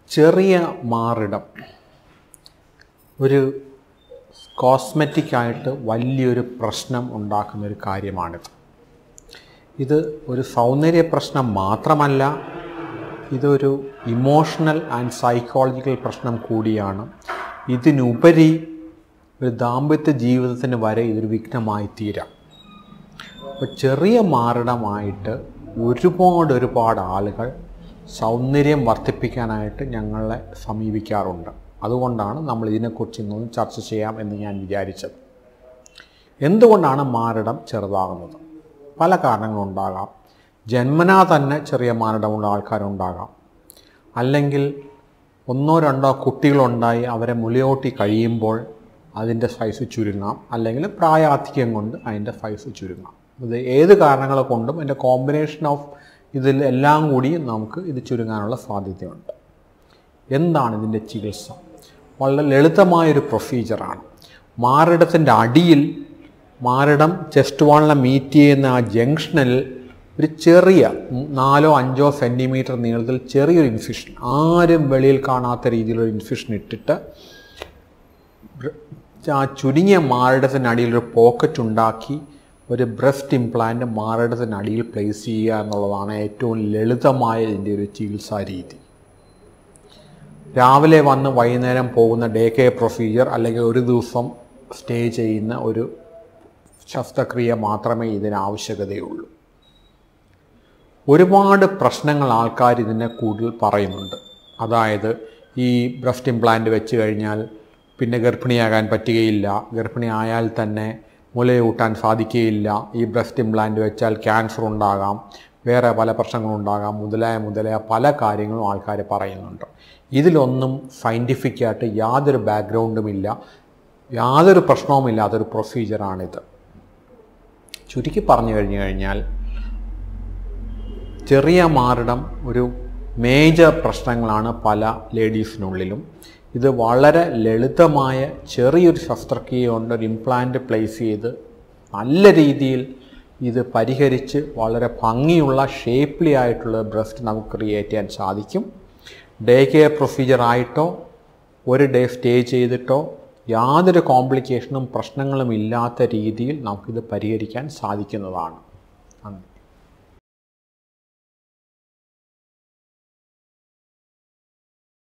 ചെറിയ മാറിടം ഒരു കോസ്മെറ്റിക്കായിട്ട് വലിയൊരു പ്രശ്നം ഉണ്ടാക്കുന്ന ഒരു കാര്യമാണിത് ഇത് ഒരു സൗന്ദര്യ പ്രശ്നം മാത്രമല്ല ഇതൊരു ഇമോഷണൽ ആൻഡ് സൈക്കോളജിക്കൽ പ്രശ്നം കൂടിയാണ് ഇതിനുപരി ഒരു ദാമ്പത്യ ജീവിതത്തിന് വരെ ഇതൊരു വിഘ്നമായി തീരാം അപ്പോൾ ചെറിയ മാറിടമായിട്ട് ഒരുപാട് ഒരുപാട് ആളുകൾ സൗന്ദര്യം വർദ്ധിപ്പിക്കാനായിട്ട് ഞങ്ങളെ സമീപിക്കാറുണ്ട് അതുകൊണ്ടാണ് നമ്മൾ ഇതിനെക്കുറിച്ച് ഇന്നൊന്ന് ചർച്ച ചെയ്യാം എന്ന് ഞാൻ വിചാരിച്ചത് എന്തുകൊണ്ടാണ് മാറിടം ചെറുതാകുന്നത് പല കാരണങ്ങളുണ്ടാകാം ജന്മനാ തന്നെ ചെറിയ മാറിടമുള്ള ആൾക്കാരുണ്ടാകാം അല്ലെങ്കിൽ ഒന്നോ രണ്ടോ കുട്ടികളുണ്ടായി അവരെ മുലയോട്ടി കഴിയുമ്പോൾ അതിൻ്റെ സൈസ് ചുരുങ്ങാം അല്ലെങ്കിൽ പ്രായാധിക്യം കൊണ്ട് അതിൻ്റെ സൈസ് ചുരുങ്ങാം ഇത് ഏത് കാരണങ്ങൾ കൊണ്ടും അതിൻ്റെ കോമ്പിനേഷൻ ഓഫ് ഇതിൽ എല്ലാം കൂടി നമുക്ക് ഇത് ചുരുങ്ങാനുള്ള സാധ്യതയുണ്ട് എന്താണ് ഇതിൻ്റെ ചികിത്സ വളരെ ലളിതമായൊരു പ്രൊസീജിയറാണ് മാറിടത്തിൻ്റെ അടിയിൽ മാറിടം ചെസ്റ്റ് വാളിനെ മീറ്റ് ചെയ്യുന്ന ആ ജംഗ്ഷനിൽ ഒരു ചെറിയ നാലോ അഞ്ചോ സെൻറ്റിമീറ്റർ നീളത്തിൽ ചെറിയൊരു ഇൻഫിഷൻ ആരും വെളിയിൽ കാണാത്ത രീതിയിലൊരു ഇൻഫിഷൻ ഇട്ടിട്ട് ആ ചുരുങ്ങിയ മാറിടത്തിനടിയിൽ ഒരു പോക്കറ്റ് ഉണ്ടാക്കി ഒരു ബ്രസ്റ്റ് ഇംപ്ലാന്റ് മാറിടത്തിനടിയിൽ പ്ലേസ് ചെയ്യുക എന്നുള്ളതാണ് ഏറ്റവും ലളിതമായ ഇതിൻ്റെ ഒരു ചികിത്സാ രീതി രാവിലെ വന്ന് വൈകുന്നേരം പോകുന്ന ഡേ കെയർ പ്രൊസീജിയർ അല്ലെങ്കിൽ ഒരു ദിവസം സ്റ്റേ ചെയ്യുന്ന ഒരു ശസ്ത്രക്രിയ മാത്രമേ ഇതിന് ആവശ്യകതയുള്ളൂ ഒരുപാട് പ്രശ്നങ്ങൾ ആൾക്കാർ ഇതിനെ കൂടുതൽ പറയുന്നുണ്ട് അതായത് ഈ ബ്രസ്റ്റ് ഇംപ്ലാന്റ് വെച്ച് കഴിഞ്ഞാൽ പിന്നെ ഗർഭിണിയാകാൻ പറ്റുകയില്ല ഗർഭിണി ആയാൽ തന്നെ മുലയൂട്ടാൻ സാധിക്കുകയില്ല ഈ ബ്രസ്റ്റ് ഇംപ്ലാന്റ് വെച്ചാൽ ക്യാൻസർ ഉണ്ടാകാം വേറെ പല പ്രശ്നങ്ങളുണ്ടാകാം മുതലായ മുതലായ പല കാര്യങ്ങളും ആൾക്കാർ പറയുന്നുണ്ട് ഇതിലൊന്നും സയൻറ്റിഫിക്കായിട്ട് യാതൊരു ബാക്ക്ഗ്രൗണ്ടുമില്ല യാതൊരു പ്രശ്നവുമില്ലാത്തൊരു പ്രൊസീജിയറാണിത് ചുരുക്കി പറഞ്ഞു കഴിഞ്ഞു കഴിഞ്ഞാൽ ചെറിയ മാറിടം ഒരു മേജർ പ്രശ്നങ്ങളാണ് പല ലേഡീസിനുള്ളിലും ഇത് വളരെ ലളിതമായ ചെറിയൊരു ശസ്ത്രക്രിയ കൊണ്ട് ഒരു ഇംപ്ലാന്റ് പ്ലേസ് ചെയ്ത് നല്ല രീതിയിൽ ഇത് പരിഹരിച്ച് വളരെ ഭംഗിയുള്ള ഷേപ്പ്ലി ആയിട്ടുള്ള ബ്രസ്റ്റ് നമുക്ക് ക്രിയേറ്റ് ചെയ്യാൻ സാധിക്കും ഡേ കെയർ പ്രൊസീജിയർ ആയിട്ടോ ഒരു ഡേ സ്റ്റേ ചെയ്തിട്ടോ യാതൊരു കോംപ്ലിക്കേഷനും പ്രശ്നങ്ങളും ഇല്ലാത്ത രീതിയിൽ നമുക്കിത് പരിഹരിക്കാൻ സാധിക്കുന്നതാണ് നന്ദി